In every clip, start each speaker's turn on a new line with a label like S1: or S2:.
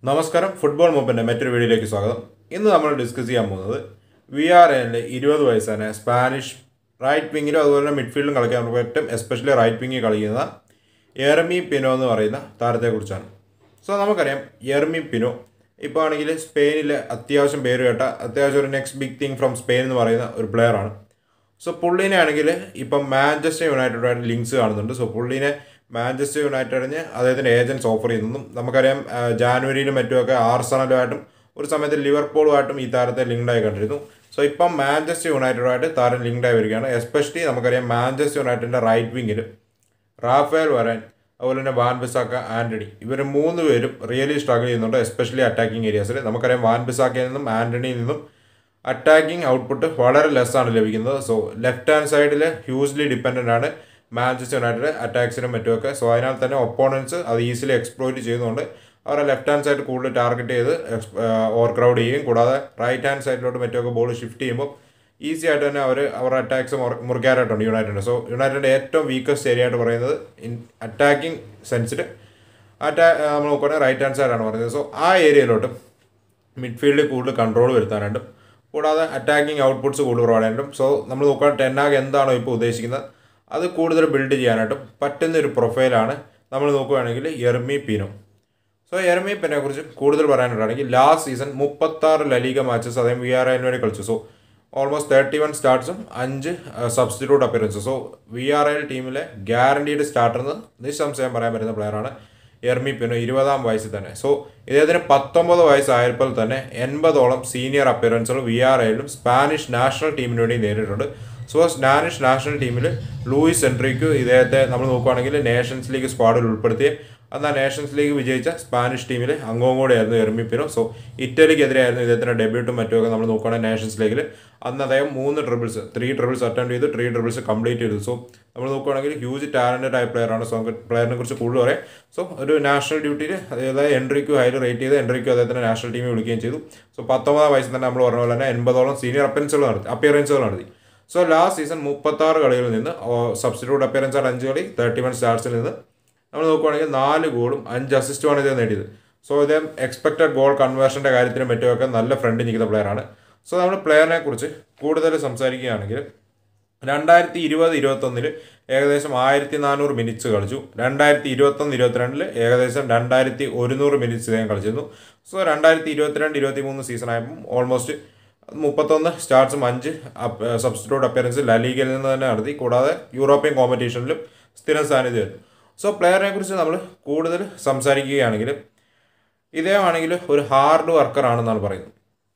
S1: നമസ്കാരം ഫുട്ബോൾ മൂപ്പിൻ്റെ മറ്റൊരു വീഡിയോയിലേക്ക് സ്വാഗതം ഇന്ന് നമ്മൾ ഡിസ്കസ് ചെയ്യാൻ പോകുന്നത് വി ആർ എല്ലിൽ ഇരുപത് വയസ്സാണ് സ്പാനിഷ് റൈറ്റ് വിങ്ങിലും അതുപോലെ തന്നെ മിഡ്ഫീൽഡിലും കളിക്കാൻ പറ്റും എസ്പെഷ്യലി റൈറ്റ് വിങ്ങിൽ കളിക്കുന്ന എർമി പിനോ എന്ന് പറയുന്ന താരത്തെക്കുറിച്ചാണ് സോ നമുക്കറിയാം എർമി പിനോ ഇപ്പോൾ ആണെങ്കിൽ സ്പെയിനിലെ അത്യാവശ്യം പേര് കേട്ട അത്യാവശ്യം ഒരു next big thing from Spain എന്ന് പറയുന്ന ഒരു പ്ലെയറാണ് സോ പുള്ളിനെ ആണെങ്കിൽ ഇപ്പം മാഞ്ചസ്റ്റർ യുണൈറ്റഡുമായിട്ട് ലിങ്ക്സ് കാണുന്നുണ്ട് സോ പുള്ളിനെ മാഞ്ചസ്റ്റർ യുണൈറ്റഡിന് അദ്ദേഹത്തിൻ്റെ ഏജൻസ് ഓഫർ ചെയ്യുന്നതും നമുക്കറിയാം ആ, ജാനുവരിയിലും മറ്റുമൊക്കെ ആർസണലുമായിട്ടും ഒരു സമയത്ത് ലിവർപൂളുമായിട്ടും ഈ താരത്തെ ലിങ്ക്ഡ് ആയി കണ്ടിരുന്നു സോ ഇപ്പം മാഞ്ചസ്റ്റർ യുണൈറ്റഡുമായിട്ട് താരം ലിങ്ക്ഡ് ആയി വരികയാണ് എസ്പെഷ്യലി നമുക്കറിയാം മാഞ്ചസ്റ്റർ യുണൈറ്റഡിൻ്റെ റൈറ്റ് വിങ്ങിൽ റാഫേൽ വരാൻ അതുപോലെ തന്നെ വാൻ ബിസാക്ക ആന്റണി ഇവർ മൂന്ന് പേരും റിയലി സ്ട്രഗിൾ ചെയ്യുന്നുണ്ട് എസ്പെഷ്യലി അറ്റാക്കിംഗ് ഏരിയാസിൽ നമുക്കറിയാം വാൻ ബിസാക്കയിൽ നിന്നും ആന്റണിയിൽ നിന്നും അറ്റാക്കിംഗ് ഔട്ട്പുട്ട് വളരെ ലെസ് ആണ് ലഭിക്കുന്നത് സോ ലെഫ്റ്റ് ഹാൻഡ് സൈഡിൽ ഹ്യൂജ്ലി ഡിപ്പെൻഡൻ്റ് ആണ് മാഞ്ചസ്റ്റർ യുണൈറ്റഡ് അറ്റാക്സിനും മറ്റുമൊക്കെ സോ അതിനാൽ തന്നെ ഒപ്പോണൻസ് അത് ഈസിലി എക്സ്പ്ലോയിറ്റ് ചെയ്യുന്നുണ്ട് അവരെ ലെഫ്റ്റ് ഹാൻഡ് സൈഡ് കൂടുതൽ ടാർഗറ്റ് ചെയ്ത് ഓവർ ക്രൗഡ് ചെയ്യും കൂടാതെ റൈറ്റ് ഹാൻഡ് സൈഡിലോട്ട് മറ്റുമൊക്കെ ബോൾ ഷിഫ്റ്റ് ചെയ്യുമ്പോൾ ഈസി ആയിട്ട് തന്നെ അവർ അവരുടെ അറ്റാക്സ് മുറിക്കാനായിട്ടുണ്ട് യുണൈറ്റഡ് സോ യുണൈറ്റഡിൻ്റെ ഏറ്റവും വീക്കസ്റ്റ് ഏരിയ ആയിട്ട് പറയുന്നത് ഇൻ അറ്റാക്കിംഗ് സെൻസിൽ അറ്റാ നമ്മൾ നോക്കുകയാണെങ്കിൽ റൈറ്റ് ഹാൻഡ് സൈഡാണ് പറയുന്നത് സോ ആ ഏരിയയിലോട്ട് മിഡ്ഫീൽഡിൽ കൂടുതൽ കൺട്രോൾ വരുത്താനായിട്ടും കൂടാതെ അറ്റാക്കിംഗ് ഔട്ട്പുട്ട്സ് കൂടുതൽ പ്രൊവൈഡ് ചെയ്യാനായിട്ടും സോ നമ്മൾ നോക്കുകയാണെങ്കിൽ ടെന്നാഗ് എന്താണോ ഇപ്പോൾ ഉദ്ദേശിക്കുന്നത് അത് കൂടുതൽ ബിൽഡ് ചെയ്യാനായിട്ടും പറ്റുന്ന ഒരു പ്രൊഫൈലാണ് നമ്മൾ നോക്കുകയാണെങ്കിൽ എർമി പീനോ സോ എർമി പിനെ കുറിച്ച് കൂടുതൽ പറയാനായിട്ടാണെങ്കിൽ ലാസ്റ്റ് സീസൺ മുപ്പത്താറ് ലലീഗ മാച്ചസ് അദ്ദേഹം വി ആർ ഐന് വേണ്ടി കളിച്ചു സോ ഓൾമോസ്റ്റ് തേർട്ടി വൺ സ്റ്റാർട്ട്സും അഞ്ച് substitute appearance so V R I ടീമിലെ ഗ്യാരണ്ടീഡ് സ്റ്റാർട്ടർ എന്ന് നിസ്സംശയം പറയാൻ പറ്റുന്ന പ്ലെയറാണ് എർമി പിനോ ഇരുപതാം വയസ്സിൽ തന്നെ സോ ഇദ്ദേഹത്തിന് പത്തൊമ്പത് വയസ്സായപ്പോൾ തന്നെ എൺപതോളം സീനിയർ അപ്പിയറൻസുകൾ വി ആർ ഐയിലും സ്പാനിഷ് നാഷണൽ ടീമിന് വേണ്ടി നേരിട്ടുണ്ട് സോ സ്പാനിഷ് നാഷണൽ ടീമിൽ ലൂയിസ് എൻട്രിക്കു ഇദ്ദേഹത്തെ നമ്മൾ നോക്കുകയാണെങ്കിൽ നേഷൻസ് ലീഗ് സ്ക്വാഡിൽ ഉൾപ്പെടുത്തി അന്ന് ആ നേഷൻസ് ലീഗ് വിജയിച്ച സ്പാനിഷ് ടീമിലെ അംഗവും കൂടെയായിരുന്നു എർമിപ്പിനോ സോ ഇറ്റലിക്കെതിരെയായിരുന്നു ഇദ്ദേഹത്തിൻ്റെ ഡെബ്യൂട്ടും മറ്റുമൊക്കെ നമ്മൾ നോക്കുകയാണെങ്കിൽ നേഷൻസ് ലീഗിൽ അന്ന് അദ്ദേഹം മൂന്ന് ട്രിബിൾസ് ത്രീ ട്രിബിൾസ് അറ്റൻഡ് ചെയ്തു ത്രീ ട്രിബിൾസ് കംപ്ലീറ്റ് ചെയ്തു സോ നമ്മൾ നോക്കുകയാണെങ്കിൽ ഹ്യൂജ് ടാലൻറ്റഡ് ആയ പ്ലെയറാണ് സോ നമുക്ക് പ്ലെയറിനെ കുറിച്ച് കൂടുതൽ പറയാം സോ ഒരു നാഷണൽ ഡ്യൂട്ടിയിൽ അതായത് എൻട്രിക്കു ഹൈലി റേറ്റ് ചെയ്ത് എൻട്രിക്കു അദ്ദേഹത്തിൻ്റെ നാഷണൽ ടീമിൽ വിളിക്കുകയും ചെയ്തു സോ പത്തൊമ്പതാം വയസ്സിൽ തന്നെ നമ്മൾ പറഞ്ഞ പോലെ തന്നെ എൺപതോളം സീനിയർ അപ്പിയറൻസുകൾ നടത്തി അപ്പിയറൻസുകൾ നടത്തി സോ ലാസ്റ്റ് സീസൺ മുപ്പത്താറ് കളികളിൽ നിന്ന് സബ്സ്റ്റിറ്റ്യൂട്ട് അപ്പിയറൻസ് ആണ് അഞ്ച് കളി തേർട്ടി വൺ സ്റ്റാർസിൽ നിന്ന് നമ്മൾ നോക്കുവാണെങ്കിൽ നാല് ഗോളും അഞ്ച് അസിസ്റ്റുമാണ് ഇദ്ദേഹം നേടിയത് സോ ഇദ്ദേഹം എക്സ്പെക്റ്റഡ് ഗോൾ കൺവേർഷൻ്റെ കാര്യത്തിലും മറ്റുമൊക്കെ നല്ല ഫ്രണ്ട് നിൽക്കുന്ന പ്ലെയറാണ് സോ നമ്മൾ പ്ലെയറിനെ കുറിച്ച് കൂടുതൽ സംസാരിക്കുകയാണെങ്കിൽ രണ്ടായിരത്തി ഇരുപത് ഇരുപത്തൊന്നിൽ ഏകദേശം ആയിരത്തി നാനൂറ് മിനിറ്റ്സ് കളിച്ചു രണ്ടായിരത്തി ഇരുപത്തൊന്ന് ഇരുപത്തിരണ്ടിൽ ഏകദേശം രണ്ടായിരത്തി ഒരുന്നൂറ് മിനിറ്റ്സ് ഇദ്ദേഹം കളിച്ചിരുന്നു സോ രണ്ടായിരത്തി ഇരുപത്തിരണ്ട് ഇരുപത്തി മൂന്ന് സീസൺ ആയപ്പോൾ ഓൾമോസ്റ്റ് മുപ്പത്തൊന്ന് സ്റ്റാർട്സും അഞ്ച് സബ്സ്റ്റിറ്റ്യൂട്ട് അപ്പിയറൻസ് ലലീഗയിൽ നിന്ന് തന്നെ നടത്തി കൂടാതെ യൂറോപ്യൻ കോമ്പറ്റീഷനിലും സ്ഥിരം സാന്നിധ്യമായിരുന്നു സോ പ്ലെയറിനെ കുറിച്ച് നമ്മൾ കൂടുതൽ സംസാരിക്കുകയാണെങ്കിൽ ഇദ്ദേഹമാണെങ്കിൽ ഒരു ഹാർഡ് വർക്കർ ആണെന്നാണ് പറയുന്നത്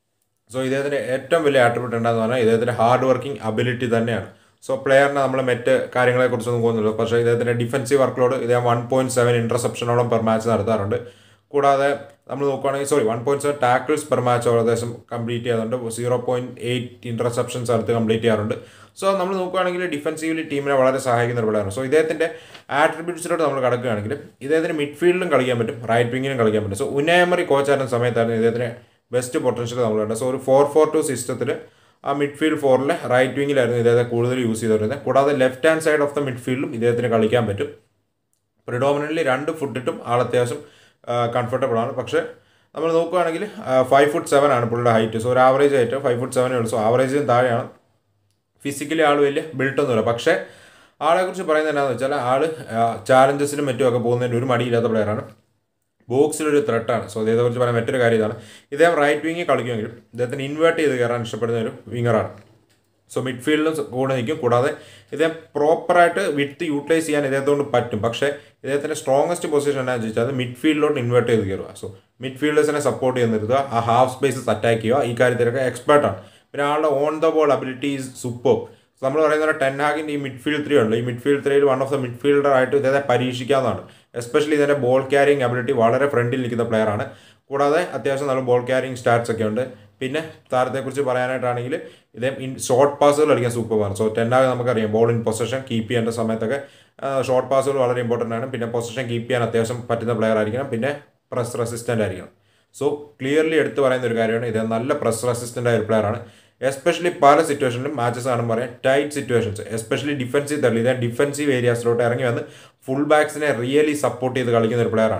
S1: സോ ഇദ്ദേഹത്തിൻ്റെ ഏറ്റവും വലിയ ആട്രിബ്യൂട്ട് എന്താണെന്ന് പറഞ്ഞാൽ ഇദ്ദേഹത്തിൻ്റെ ഹാർഡ് വർക്കിംഗ് അബിലിറ്റി തന്നെയാണ് സോ പ്ലെയറിനെ നമ്മൾ മറ്റ് കാര്യങ്ങളെക്കുറിച്ചൊന്നും പോകുന്നില്ല പക്ഷേ ഇദ്ദേഹത്തിൻ്റെ ഡിഫൻസീവ് വർക്കിലോട് ഇദ്ദേഹം വൺ പോയിൻറ്റ് സെവൻ ഇൻ്റർസെപ്ഷനോളം പെർ മാച്ച് നടത്താറുണ്ട് കൂടാതെ നമ്മൾ നോക്കുകയാണെങ്കിൽ sorry one point seven tackles per match ഏകദേശം കംപ്ലീറ്റ് ചെയ്യാറുണ്ട് സീറോ പോയിൻറ്റ് എയ്റ്റ് ഇൻ്റർസെപ്ഷൻസ് അടുത്ത് കംപ്ലീറ്റ് ചെയ്യാറുണ്ട് സോ നമ്മൾ നോക്കുകയാണെങ്കിൽ ഡിഫൻസീവ്ലി ടീമിനെ വളരെ സഹായിക്കുന്ന ഒരു പ്ലെയറാണ് സോ ഇദ്ദേഹത്തിൻ്റെ ആട്രിബ്യൂട്ട്സിലോട്ട് നമ്മൾ കിടക്കുകയാണെങ്കിൽ ഇദ്ദേഹത്തിന് മിഡ്ഫീൽഡിലും കളിക്കാൻ പറ്റും റൈറ്റ് വിങ്ങിലും കളിക്കാൻ പറ്റും സോ ഉനയമറി കോച്ചായിരുന്ന സമയത്തായിരുന്നു ഇദ്ദേഹത്തിന് ബെസ്റ്റ് പൊട്ടൻഷ്യൽ നമ്മൾ കണ്ടത് സോ ഒരു ഫോർ ഫോർ ടു സിസ്റ്റത്തിൽ ആ മിഡ്ഫീൽഡ് ഫോറിൽ റൈറ്റ് വിങ്ങിലായിരുന്നു ഇദ്ദേഹത്തെ കൂടുതൽ യൂസ് ചെയ്തുകൊണ്ടിരുന്നത് കൂടാതെ left hand side of the മിഡ്ഫീൽഡും ഇദ്ദേഹത്തിന് കളിക്കാൻ പറ്റും പ്രിഡോമിനൻ്റ്ലി രണ്ട് ഫുട്ടിട്ടും ആൾ അത്യാവശ്യം കംഫർട്ടബിൾ ആണ് പക്ഷേ നമ്മൾ നോക്കുകയാണെങ്കിൽ ഫൈവ് ഫുട്ട് സെവൻ ആണ് പുള്ളിയുടെ ഹൈറ്റ് സോ ഒരു ആവറേജ് ഹൈറ്റ് ഫൈവ് ഫുട്ട് സെവനേ ഉള്ളൂ സോ ആവറേജിന് താഴെയാണ് ഫിസിക്കലി ആൾ വലിയ ബിൽട്ടൊന്നുമില്ല പക്ഷേ ആളെക്കുറിച്ച് പറയുന്നത് എന്താണെന്ന് വെച്ചാൽ ആൾ ചാലഞ്ചസിനും മറ്റുമൊക്കെ പോകുന്നതിന് ഒരു മടിയില്ലാത്ത പ്ലെയറാണ് ബോക്സിലൊരു ത്രെട്ടാണ് സോ ഇതേക്കുറിച്ച് പറയാൻ മറ്റൊരു കാര്യം ഇതാണ് ഇദ്ദേഹം റൈറ്റ് വിങ്ങിൽ കളിക്കുമെങ്കിലും ഇദ്ദേഹത്തിന് ഇൻവേർട്ട് ചെയ്ത് കയറാൻ ഇഷ്ടപ്പെടുന്ന ഒരു വിങ്ങറാണ് സോ മിഡ്ഫീൽഡിലും കൂടെ നിൽക്കും കൂടാതെ ഇദ്ദേഹം പ്രോപ്പറായിട്ട് വിട്ട് യൂട്ടിലൈസ് ചെയ്യാൻ ഇദ്ദേഹത്തോണ്ട് പറ്റും പക്ഷേ ഇദ്ദേഹത്തിൻ്റെ സ്ട്രോങ്ങസ്റ്റ് പൊസിഷൻ എന്താണെന്ന് ചോദിച്ചാൽ അത് മിഡ്ഫീൽഡിലോട്ട് ഇൻവേർട്ട് ചെയ്ത് കയറുക സോ മിഡ്ഫീൽഡേഴ്സിനെ സപ്പോർട്ട് ചെയ്ത് നിർത്തുക ആ ഹാഫ് സ്പേസസ് അറ്റാക്ക് ചെയ്യുക ഈ കാര്യത്തിലൊക്കെ എക്സ്പേർട്ടാണ് പിന്നെ ആളുടെ on the ball ability is super നമ്മൾ പറയുന്ന പോലെ ടെൻ ഹാഗിൻ്റെ ഈ മിഡ്ഫീൽഡ് ത്രീ ഉണ്ട് ഈ മിഡ്ഫീൽഡ് ത്രീയിൽ വൺ ഓഫ് ദ മിഡ്ഫീൽഡർ ആയിട്ട് ഇദ്ദേഹത്തെ പരീക്ഷിക്കാവുന്നതാണ് എസ്പെഷ്യലി ഇതിൻ്റെ ബോൾ ക്യാരിങ് അബിലിറ്റി വളരെ ഫ്രണ്ടിൽ നിൽക്കുന്ന പ്ലെയറാണ് കൂടാതെ അത്യാവശ്യം നല്ല ബോൾ ക്യാരിങ് സ്റ്റാറ്റ്സ് ഒക്കെ ഉണ്ട് പിന്നെ താരത്തെക്കുറിച്ച് പറയാനായിട്ടാണെങ്കിൽ ഇദ്ദേഹം ഇൻ ഷോർട്ട് പാസുകൾ കളിക്കാൻ സൂപ്പറാണ് സോ ടെന്നാഗ് നമുക്കറിയാം ബോൾ ഇൻ പൊസഷൻ കീപ്പ് ചെയ്യേണ്ട സമയത്തൊക്കെ ഷോർട്ട് പാസുകൾ വളരെ ഇമ്പോർട്ടൻ്റ് ആണ് പിന്നെ പൊസഷൻ കീപ്പ് ചെയ്യാൻ അത്യാവശ്യം പറ്റുന്ന പ്ലെയർ ആയിരിക്കണം പിന്നെ പ്രസ് റെസിസ്റ്റൻ്റ് ആയിരിക്കണം സോ ക്ലിയർലി എടുത്തു പറയുന്ന ഒരു കാര്യമാണ് ഇത് നല്ല പ്രസ് റെസിസ്റ്റൻ്റ് ആയ ഒരു പ്ലെയറാണ് എസ്പെഷ്യലി പല സിറ്റുവേഷനിലും മാച്ചസ് കാണുമ്പോൾ പറയാം ടൈറ്റ് സിറ്റുവേഷൻസ് എസ്പെഷ്യലി ഡിഫൻസീവ് തള്ളി ഇതേ ഡിഫൻസീവ് ഏരിയാസിലോട്ട് ഇറങ്ങി വന്ന് ഫുൾ ബാക്സിനെ റിയലി സപ്പോർട്ട് ചെയ്ത് കളിക്കുന്ന ഒരു പ്ലെയറാണ്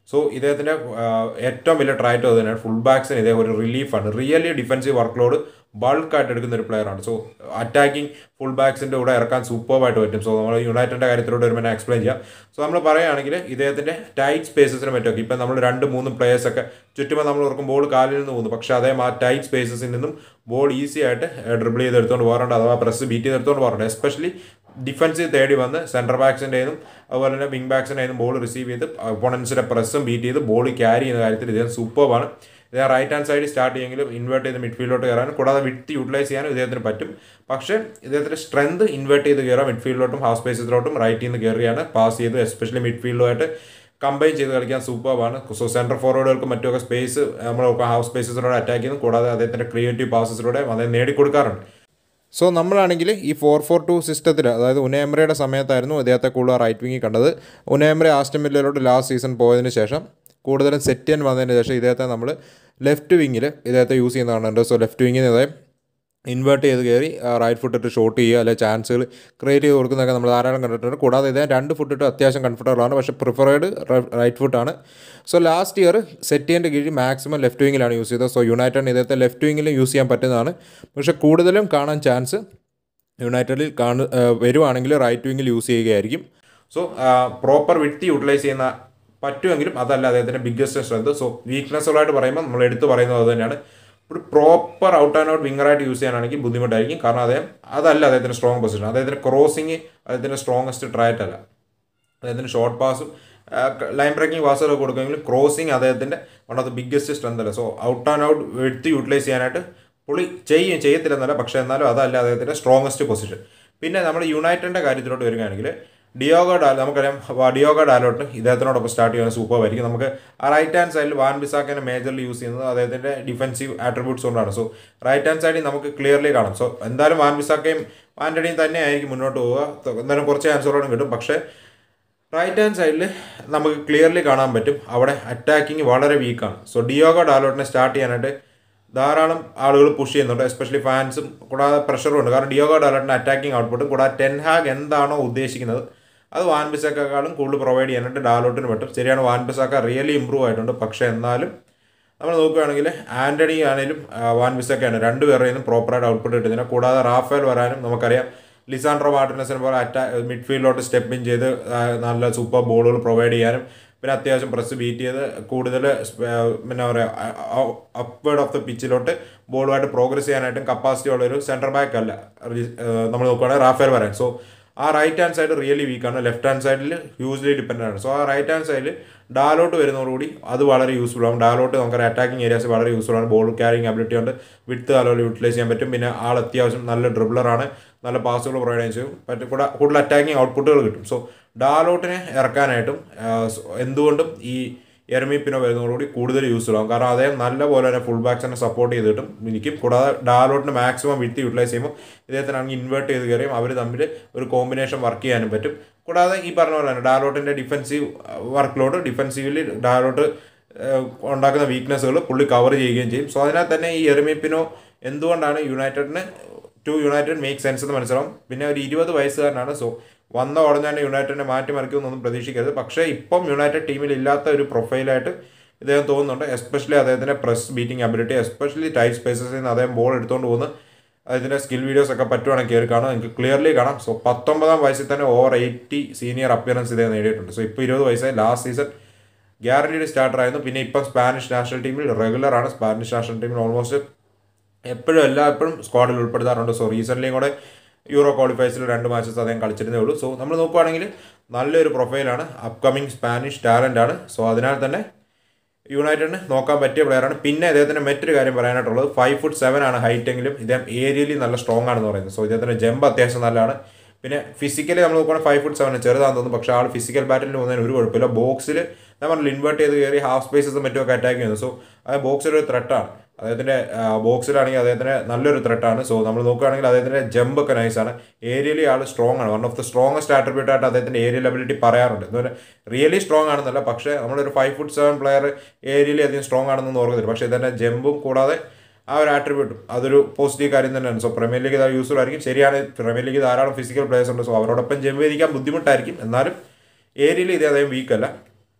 S1: സോ ഇദ്ദേഹത്തിൻ്റെ ഏറ്റവും വലിയ ട്രൈറ്റ് അത് തന്നെയാണ് ഫുൾ ബാക്സിന് ഇതേ ഒരു റിലീഫാണ് റിയലി ഡിഫൻസീവ് വർക്ക് ലോഡ് ബൾക്കായിട്ട് എടുക്കുന്ന ഒരു പ്ലെയറാണ് സോ അറ്റാക്കിംഗ് ഫുൾ ബാക്സിൻ്റെ കൂടെ ഇറക്കാൻ സൂപ്പർവായിട്ട് പറ്റും സോ നമ്മൾ യുണൈറ്റഡിൻ്റെ കാര്യത്തിലൂടെ വരുമ്പോൾ എക്സ്പ്ലെയിൻ ചെയ്യാം സോ നമ്മൾ പറയുകയാണെങ്കിൽ ഇദ്ദേഹത്തിൻ്റെ ടൈറ്റ് സ്പേസസിന് പറ്റുമൊക്കെ ഇപ്പം നമ്മൾ രണ്ട് മൂന്ന് പ്ലേയേഴ്സൊക്കെ ചുറ്റുമ്പോൾ നമ്മൾ ഓർക്കും ബോൾ കാലിൽ നിന്ന് പോകുന്നു പക്ഷേ അതേ ആ ടൈറ്റ് സ്പേസസിൽ നിന്നും ബോൾ ഈസി ആയിട്ട് ഡ്രിബിൾ ചെയ്ത് എടുത്തുകൊണ്ട് പോകാറുണ്ട് അഥവാ പ്രസ് ബീറ്റ് ചെയ്ത് എടുത്തുകൊണ്ട് പോകാറുണ്ട് എസ്പെഷ്യലി ഡിഫൻസീവ് തേടി വന്ന് സെൻറ്റർ ബാക്സിൻ്റെയും അതുപോലെ തന്നെ വിങ് ബാക്സിൻ്റെയും ബോൾ റിസീവ് ചെയ്ത് ഒപ്പോണൻസിൻ്റെ പ്രസ്സും ബീറ്റ് ചെയ്ത് ബോൾ ക്യാരി ചെയ്യുന്ന കാര്യത്തിൽ ഇദ്ദേഹം സൂപ്പർവാണ് ഇദ്ദേഹം റൈറ്റ് ഹാൻഡ് സൈഡിൽ സ്റ്റാർട്ട് ചെയ്യുമെങ്കിലും ഇൻവേർട്ട് ചെയ്ത് മിഡ്ഫീൽഡിലോട്ട് കയറാനും കൂടാതെ വിട്ട് യൂട്ടിലൈസ് ചെയ്യാനും ഇദ്ദേഹത്തിന് പറ്റും പക്ഷേ ഇദ്ദേഹത്തിൻ്റെ സ്ട്രെങ്ത് ഇൻവേർട്ട് ചെയ്ത് കയറാം മിഡ്ഫീൽഡിലോട്ടും ഹാഫ് സ്പേസസിലോട്ടും റൈറ്റിൽ നിന്ന് കയറിയാണ് പാസ് ചെയ്ത് എസ്പെഷ്യലി മിഡ്ഫീൽഡുമായിട്ട് കമ്പൈൻ ചെയ്ത് കളിക്കാൻ സൂപ്പറാണ് സോ സെൻട്രൽ ഫോർവേഡുകൾക്കും മറ്റുമൊക്കെ സ്പേസ് നമ്മൾ ഹാഫ് സ്പേസസിലൂടെ അറ്റാക്ക് ചെയ്യുന്നു കൂടാതെ അദ്ദേഹത്തിൻ്റെ ക്രിയേറ്റീവ് പാസസിലൂടെ അദ്ദേഹം നേടിക്കൊടുക്കാറുണ്ട് സോ നമ്മളാണെങ്കിൽ ഈ ഫോർ ഫോർ ടു സിസ്റ്റത്തിൽ അതായത് ഉനേമ്രയുടെ സമയത്തായിരുന്നു ഇദ്ദേഹത്തെ കൂടുതൽ റൈറ്റ് വിങ്ങിൽ കണ്ടത് ഉനേമ്ര ആസ്റ്റൻ വില്ലയിലോട്ട് ലാസ്റ്റ് സീസൺ പോയതിന് ശേഷം കൂടുതലും സെറ്റിയൻ വന്നതിന് ശേഷം ഇദ്ദേഹത്തെ നമ്മൾ ലെഫ്റ്റ് വിങ്ങിൽ ഇദ്ദേഹത്തെ യൂസ് ചെയ്യുന്ന കാണുന്നുണ്ട് സോ ലെഫ്റ്റ് വിങ്ങിൽ ഇദ്ദേഹം ഇൻവേർട്ട് ചെയ്ത് കയറി റൈറ്റ് ഫുട്ട് ഇട്ട് ഷോട്ട് ചെയ്യുക അല്ലെങ്കിൽ ചാൻസുകൾ ക്രിയേറ്റ് ചെയ്ത് കൊടുക്കുന്നതൊക്കെ നമ്മൾ ധാരാളം കണ്ടിട്ടുണ്ട് കൂടാതെ ഇദ്ദേഹം രണ്ട് ഫുട്ട് ഇട്ട് അത്യാവശ്യം കംഫർട്ടബിൾ ആണ് പക്ഷേ പ്രിഫറേഡ് റൈറ്റ് ഫുട്ടാണ് സോ ലാസ്റ്റ് ഇയർ സെറ്റിയൻ്റെ കീഴിൽ മാക്സിമം ലെഫ്റ്റ് വിങ്ങിലാണ് യൂസ് ചെയ്തത് സോ യുണൈറ്റഡിന് ഇദ്ദേഹത്തെ ലെഫ്റ്റ് വിങ്ങിലും യൂസ് ചെയ്യാൻ പറ്റുന്നതാണ് പക്ഷേ കൂടുതലും കാണാൻ ചാൻസ് യുണൈറ്റഡിൽ കാണു വരുവാണെങ്കിൽ റൈറ്റ് വിങ്ങിൽ യൂസ് ചെയ്യുകയായിരിക്കും സോ പ്രോപ്പർ വിട്ടി യൂട്ടിലൈസ് ചെയ്യുന്ന പറ്റുമെങ്കിലും അതല്ല അദ്ദേഹത്തിൻ്റെ ബിഗ്ഗസ്റ്റ് സ്ട്രെങ്ത് സോ വീക്ക്നെസ്സുകളായിട്ട് പറയുമ്പോൾ നമ്മൾ എടുത്തു പറയുന്നത് അത് തന്നെയാണ് ഒരു പ്രോപ്പർ ഔട്ട് ആൻഡ് ഔട്ട് വിങ്ങറായിട്ട് യൂസ് ചെയ്യാനാണെങ്കിൽ ബുദ്ധിമുട്ടായിരിക്കും കാരണം അദ്ദേഹം അതല്ല അദ്ദേഹത്തിൻ്റെ സ്ട്രോങ് പൊസിഷൻ അദ്ദേഹത്തിൻ്റെ ക്രോസിങ് അദ്ദേഹത്തിൻ്റെ സ്ട്രോങ്ങസ്റ്റ് ട്രയറ്റ് അല്ല അദ്ദേഹത്തിന് ഷോർട്ട് പാസും ലൈൻ ബ്രേക്കിംഗ് പാസുകളൊക്കെ കൊടുക്കുമെങ്കിലും ക്രോസിങ് അദ്ദേഹത്തിൻ്റെ one of the biggest strength അല്ല സോ ഔട്ട് ആൻഡ് ഔട്ട് എടുത്ത് യൂട്ടിലൈസ് ചെയ്യാനായിട്ട് പുള്ളി ചെയ്യും ചെയ്യത്തില്ലെന്നല്ല പക്ഷേ എന്നാലും അതല്ല അദ്ദേഹത്തിൻ്റെ സ്ട്രോങ്ങസ്റ്റ് പൊസിഷൻ പിന്നെ നമ്മൾ യുണൈറ്റഡിൻ്റെ കാര്യത്തിലോട്ട് വരികയാണെങ്കിൽ ഡിയോഗോ ഡാൽ നമുക്കറിയാം ഡിയോഗോ ഡാലോട്ട് ഇദ്ദേഹത്തിനോടൊപ്പം സ്റ്റാർട്ട് ചെയ്യാൻ സൂപ്പർ ആയിരിക്കും നമുക്ക് ആ റൈറ്റ് ഹാൻഡ് സൈഡിൽ വാൻ ബിസാക്കിനെ മേജർലി യൂസ് ചെയ്യുന്നത് അദ്ദേഹത്തിൻ്റെ ഡിഫൻസീവ് ആട്രിബ്യൂട്ട്സ് കൊണ്ടാണ് സോ റൈറ്റ് ഹാൻഡ് സൈഡിൽ നമുക്ക് ക്ലിയർലി കാണാം സോ എന്തായാലും വാൻ ബിസാക്കയും വാൻഡണിയും തന്നെ ആയിരിക്കും മുന്നോട്ട് പോവുക എന്തായാലും കുറച്ച് ചാൻസുകളോടും കിട്ടും പക്ഷേ റൈറ്റ് ഹാൻഡ് സൈഡിൽ നമുക്ക് ക്ലിയർലി കാണാൻ പറ്റും അവിടെ അറ്റാക്കിങ് വളരെ വീക്കാണ് സോ ഡിയോഗോ ഡാലോട്ടിനെ സ്റ്റാർട്ട് ചെയ്യാനായിട്ട് ധാരാളം ആളുകൾ പുഷ് ചെയ്യുന്നുണ്ട് എസ്പെഷ്യലി ഫാൻസും കൂടാതെ പ്രഷറും ഉണ്ട് കാരണം ഡിയോഗോ ഡാലോട്ടിൻ്റെ അറ്റാക്കിംഗ് ഔട്ട്പുട്ടും കൂടാതെ ടെൻഹാഗ് എന്താണോ ഉദ്ദേശിക്കുന്നത് അത് വാൻ ബിസാക്കാളും കൂടുതൽ പ്രൊവൈഡ് ചെയ്യാനായിട്ട് ഡാലോട്ടിന് പറ്റും ശരിയാണ് വാൻ ബിസാക്ക റിയലി ഇമ്പ്രൂവ് ആയിട്ടുണ്ട് പക്ഷേ എന്നാലും നമ്മൾ നോക്കുകയാണെങ്കിൽ ആൻ്റണി ആണെങ്കിലും വാൻ ബിസൊക്കെയാണ് രണ്ടുപേരുടെ നിന്നും പ്രോപ്പറായിട്ട് ഔട്ട്പുട്ട് കിട്ടുന്നില്ല കൂടാതെ റാഫേൽ വരാനും നമുക്കറിയാം ലിസാൻഡ്രോ മാർട്ടിനസിനെ പോലെ അറ്റാ മിഡ്ഫീൽഡിലോട്ട് സ്റ്റെപ്പ് ഇൻ ചെയ്ത് നല്ല സൂപ്പർ ബോളുകൾ പ്രൊവൈഡ് ചെയ്യാനും പിന്നെ അത്യാവശ്യം പ്രസ് ബീറ്റ് ചെയ്ത് കൂടുതൽ പിന്നെ പറയുക അപ്വേർഡ് ഓഫ് ദ പിച്ചിലോട്ട് ബോളുമായിട്ട് പ്രോഗ്രസ് ചെയ്യാനായിട്ടും കപ്പാസിറ്റി ഉള്ള ഒരു സെൻറ്റർ ബാക്ക് അല്ല നമ്മൾ നോക്കുകയാണെങ്കിൽ റാഫേൽ വരാൻ സോ ആ റൈറ്റ് ഹാൻഡ് സൈഡ് റിയലി വീക്കാണ് ലെഫ്റ്റ് ഹാൻഡ് സൈഡിൽ ഹ്യൂജ്ലി ഡിപ്പെൻഡ് ആണ് സോ ആ റൈറ്റ് ഹാൻഡ് സൈഡിൽ ഡാലോട്ട് വരുന്നതോടുകൂടി അത് വളരെ യൂസ്ഫുൾ ആകും ഡാലോട്ട് നമുക്കറിയാം അറ്റാക്കിംഗ് ഏരിയാസ് വളരെ യൂസ്ഫുൾ ആണ് ബോൾ ക്യാരിങ് അബിലിറ്റി ഉണ്ട് വിട്ട് നല്ലപോലെ യൂട്ടിലൈസ് ചെയ്യാൻ പറ്റും പിന്നെ ആൾ അത്യാവശ്യം നല്ല ഡ്രിബിളറാണ് നല്ല പാസുകൾ പ്രൊവൈഡ് ചെയ്യും പറ്റും കൂടെ കൂടുതൽ അറ്റാക്കിംഗ് ഔട്ട്പുട്ടുകൾ കിട്ടും സോ ഡാലോട്ടിനെ ഇറക്കാനായിട്ടും എന്തുകൊണ്ടും ഈ എർമിപ്പിനോ വരുന്നതോടുകൂടി കൂടുതൽ യൂസ്ഫുൾ ആകും കാരണം അദ്ദേഹം നല്ല പോലെ തന്നെ ഫുൾ ബാക്സിനെ സപ്പോർട്ട് ചെയ്തിട്ടും ഇരിക്കും കൂടാതെ ഡാലോട്ടിന് മാക്സിമം വിട്ട് യൂട്ടിലൈസ് ചെയ്യുമ്പോൾ ഇദ്ദേഹത്തിനാണെങ്കിൽ ഇൻവേർട്ട് ചെയ്ത് കയറിയും അവർ തമ്മിൽ ഒരു കോമ്പിനേഷൻ വർക്ക് ചെയ്യാനും പറ്റും കൂടാതെ ഈ പറഞ്ഞ പോലെ തന്നെ ഡാലോട്ടിൻ്റെ ഡിഫൻസീവ് വർക്ക് ലോഡ് ഡിഫൻസീവിൽ ഡാലോട്ട് ഉണ്ടാക്കുന്ന വീക്ക്നെസ്സുകൾ പുള്ളി കവർ ചെയ്യുകയും ചെയ്യും സോ അതിനാൽ തന്നെ ഈ എറിമിപ്പിനോ എന്തുകൊണ്ടാണ് യുണൈറ്റഡിന് ടു യുണൈറ്റഡ് മേക്ക് സെൻസ് എന്ന് മനസ്സിലാവും പിന്നെ ഒരു ഇരുപത് വയസ്സുകാരനാണ് സോ വന്ന ഉടനെ തന്നെ യുണൈറ്റഡിനെ മാറ്റിമറിക്കുമെന്നൊന്നും പ്രതീക്ഷിക്കരുത് പക്ഷേ ഇപ്പം യുണൈറ്റഡ് ടീമിൽ ഇല്ലാത്ത ഒരു പ്രൊഫൈലായിട്ട് ഇദ്ദേഹം തോന്നുന്നുണ്ട് എസ്പെഷ്യലി അദ്ദേഹത്തിൻ്റെ press beating ability especially tight സ്പേസസിൽ നിന്ന് അദ്ദേഹം ബോൾ എടുത്തുകൊണ്ട് പോകുന്ന അതിൻ്റെ സ്കിൽ വീഡിയോസ് ഒക്കെ പറ്റുവാണെങ്കിൽ കയറി കാണാം എനിക്ക് ക്ലിയർലി കാണാം സോ പത്തൊമ്പതാം വയസ്സിൽ തന്നെ ഓവർ എയ്റ്റി സീനിയർ അപ്പിയറൻസ് ഇദ്ദേഹം നേടിയിട്ടുണ്ട് സോ ഇപ്പോൾ ഇരുപത് വയസ്സായി ലാസ്റ്റ് സീസൺ ഗ്യാരണ്ടീഡ് സ്റ്റാർട്ടർ ആയിരുന്നു പിന്നെ ഇപ്പം സ്പാനിഷ് നാഷണൽ ടീമിൽ റെഗുലറാണ് സ്പാനിഷ് നാഷണൽ ടീമിൽ ഓൾമോസ്റ്റ് എപ്പോഴും എല്ലാ എപ്പോഴും സ്ക്വാഡിൽ ഉൾപ്പെടുത്താറുണ്ട് സോ റീസെൻ്റ്ലിയും കൂടെ യൂറോ ക്വാളിഫയേഴ്സിൽ രണ്ട് മാച്ചസ് അദ്ദേഹം കളിച്ചിരുന്നേ ഉള്ളൂ സോ നമ്മൾ നോക്കുകയാണെങ്കിൽ നല്ലൊരു പ്രൊഫൈലാണ് അപ്കമിങ് സ്പാനിഷ് ടാലൻ്റ് ആണ് സോ അതിനാൽ തന്നെ യുണൈറ്റഡിന് നോക്കാൻ പറ്റിയ പ്ലെയറാണ് പിന്നെ ഇദ്ദേഹത്തിൻ്റെ മറ്റൊരു കാര്യം പറയാനായിട്ടുള്ളത് ഫൈവ് ഫുട്ട് സെവൻ ആണ് ഹൈറ്റ് എങ്കിലും ഇദ്ദേഹം ഏരിയലി നല്ല സ്ട്രോങ് ആണെന്ന് പറയുന്നത് സോ ഇദ്ദേഹത്തിൻ്റെ ജമ്പ് അത്യാവശ്യം നല്ലതാണ് പിന്നെ ഫിസിക്കലി നമ്മൾ നോക്കുകയാണെങ്കിൽ ഫൈവ് ഫുട്ട് സെവൻ ചെറുതാണെന്ന് തോന്നുന്നു പക്ഷേ ആൾ ഫിസിക്കൽ ബാറ്റിൽ പോകുന്നതിന് ഒരു കുഴപ്പമില്ല ബോക്സിൽ നമ്മൾ ഇൻവേർട്ട് ചെയ്ത് കയറി ഹാഫ് സ്പേസസ് മറ്റുമൊക്കെ അറ്റാക്ക് ചെയ്യുന്നു സോ അത് ബോക്സിൽ ഒരു ത്രെട്ടാണ് അദ്ദേഹത്തിൻ്റെ ബോക്സിലാണെങ്കിൽ അദ്ദേഹത്തിന് നല്ലൊരു ത്രെട്ടാണ് സോ നമ്മൾ നോക്കുകയാണെങ്കിൽ അദ്ദേഹത്തിൻ്റെ ജമ്പ് ഒക്കെ നൈസാണ് ഏരിയലി ആൾ സ്ട്രോങ് ആണ് one of the strongest attribute ആയിട്ട് അദ്ദേഹത്തിൻ്റെ ഏരിയൽ അബിലിറ്റി പറയാറുണ്ട് എന്ന് പറഞ്ഞാൽ റിയലി സ്ട്രോങ് ആണെന്നല്ല പക്ഷേ നമ്മളൊരു five foot seven player aerially അധികം സ്ട്രോങ് ആണെന്നൊന്നും ഓർക്കത്തില്ല പക്ഷേ ഇതിൻ്റെ ജമ്പും കൂടാതെ ആ ഒരു ആട്രിബ്യൂട്ടും അതൊരു പോസിറ്റീവ് കാര്യം തന്നെയാണ് സോ പ്രീമിയർ ലീഗ് അത് യൂസ്ഫുൾ ആയിരിക്കും ശരിയാണ് പ്രീമിയർ ലീഗ് ധാരാളം ഫിസിക്കൽ പ്ലേയേഴ്സ് ഉണ്ട് സോ അവരോടൊപ്പം ജമ്പ് ചെയ്തിരിക്കാൻ ബുദ്ധിമുട്ടായിരിക്കും എന്നാലും ഏരിയയിൽ ഇത് അദ്ദേഹം വീക്കല്ല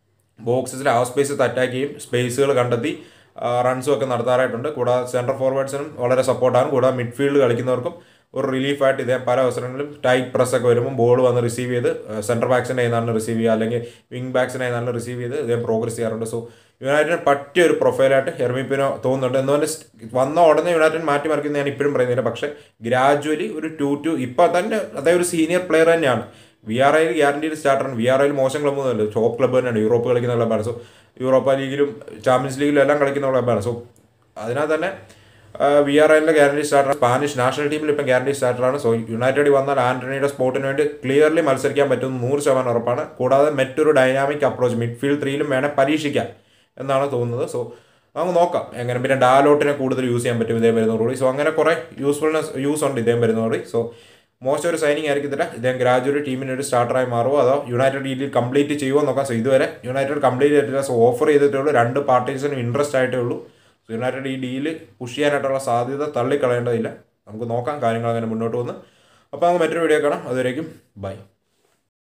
S1: ബോക്സസിൽ ഹാഫ് സ്പേസ് അറ്റാക്ക് ചെയ്യും സ്പേസുകൾ കണ്ടെത്തി റൺസും ഒക്കെ നടത്താറായിട്ടുണ്ട് കൂടാതെ സെൻട്രൽ ഫോർവേഡ്സിനും വളരെ സപ്പോർട്ടാണ് കൂടാതെ മിഡ്ഫീൽഡ് കളിക്കുന്നവർക്കും ഒരു റിലീഫായിട്ട് ഇദ്ദേഹം പല അവസരങ്ങളിലും ടൈറ്റ് പ്രസ് ഒക്കെ വരുമ്പോൾ ബോൾ വന്ന് റിസീവ് ചെയ്ത് സെൻട്രൽ ബാക്സിൻ്റെ കയ്യിൽ റിസീവ് ചെയ്യുക അല്ലെങ്കിൽ വിങ് ബാക്സിൻ്റെ കയ്യിൽ റിസീവ് ചെയ്ത് ഇദ്ദേഹം പ്രോഗ്രസ് ചെയ്യാറുണ്ട് സോ യുണൈറ്റഡിന് പറ്റിയ ഒരു പ്രൊഫൈലായിട്ട് ഹെർമിപ്പിനോ തോന്നുന്നുണ്ട് എന്തുകൊണ്ട് വന്ന ഉടനെ യുണൈറ്റഡ് മാറ്റി മറിക്കുന്ന ഞാൻ ഇപ്പോഴും പറയുന്നില്ല പക്ഷേ ഗ്രാജുവലി ഒരു ടു ടു ഇപ്പം തന്നെ അതായത് ഒരു സീനിയർ പ്ലെയർ തന്നെയാണ് വി ആർ ഐയിൽ ഗ്യാരണ്ടീഡ് സ്റ്റാർട്ടറാണ് വി ആർ ഐയിൽ മോശം ക്ലബ്ബൊന്നുമല്ല ടോപ്പ് ക്ലബ്ബ് തന്നെയാണ് യൂറോപ്പ് കളിക്കുന്ന ക്ലബ്ബാണ് സോ യൂറോപ്പ ലീഗിലും ചാമ്പ്യൻസ് ലീഗിലും എല്ലാം കളിക്കുന്ന ക്ലബ്ബാണ് സോ അതിനകത്ത് തന്നെ വി ആർ ഐയിലെ ഗ്യാരണ്ടി സ്റ്റാർട്ടർ സ്പാനിഷ് നാഷണൽ ടീമിൽ ഇപ്പം ഗ്യാരണ്ടി സ്റ്റാർട്ടറാണ് സോ യുണൈറ്റഡിൽ വന്നാൽ ആന്റണിയുടെ സ്പോട്ടിന് വേണ്ടി ക്ലിയർലി മത്സരിക്കാൻ പറ്റുന്ന നൂറ് ശതമാനം ഉറപ്പാണ് കൂടാതെ മറ്റൊരു ഡൈനാമിക് അപ്രോച്ച് മിഡ്ഫീൽഡ് ത്രീയിലും വേണേൽ പരീക്ഷിക്കാം എന്നാണ് തോന്നുന്നത് സോ നമുക്ക് നോക്കാം എങ്ങനെ പിന്നെ ഡാലോട്ടിനെ കൂടുതൽ യൂസ് ചെയ്യാൻ പറ്റും ഇദ്ദേഹം വരുന്നതോടുകൂടി സോ അങ്ങനെ കുറേ യൂസ്ഫുൾനെസ് യൂസ് ഉണ്ട് ഇദ്ദേഹം വരുന്നതോടുകൂടി സോ മോശം ഒരു സൈനിങ് ആയിരിക്കത്തില്ല ഇദ്ദേഹം ഗ്രാജുവലി ടീമിന് ഒരു സ്റ്റാർട്ടറായി മാറുമോ അതോ യുണൈറ്റഡ് ഡീലിൽ കംപ്ലീറ്റ് ചെയ്യുമോ നോക്കാം സോ ഇതുവരെ യുണൈറ്റഡ് കംപ്ലീറ്റ് ചെയ്തിട്ടില്ല സോ ഓഫർ ചെയ്തിട്ടുള്ളൂ രണ്ട് പാർട്ടീസിനും ഇൻട്രസ്റ്റ് ആയിട്ടേ ഉള്ളൂ സോ യുണൈറ്റഡ് ഈ ഡീല് പുഷ് ചെയ്യാനായിട്ടുള്ള സാധ്യത തള്ളിക്കളയേണ്ടതില്ല നമുക്ക് നോക്കാം കാര്യങ്ങൾ അങ്ങനെ മുന്നോട്ട് വന്ന് അപ്പോൾ നമുക്ക് മറ്റൊരു വീഡിയോ കാണാം അതുവരേക്കും ബൈ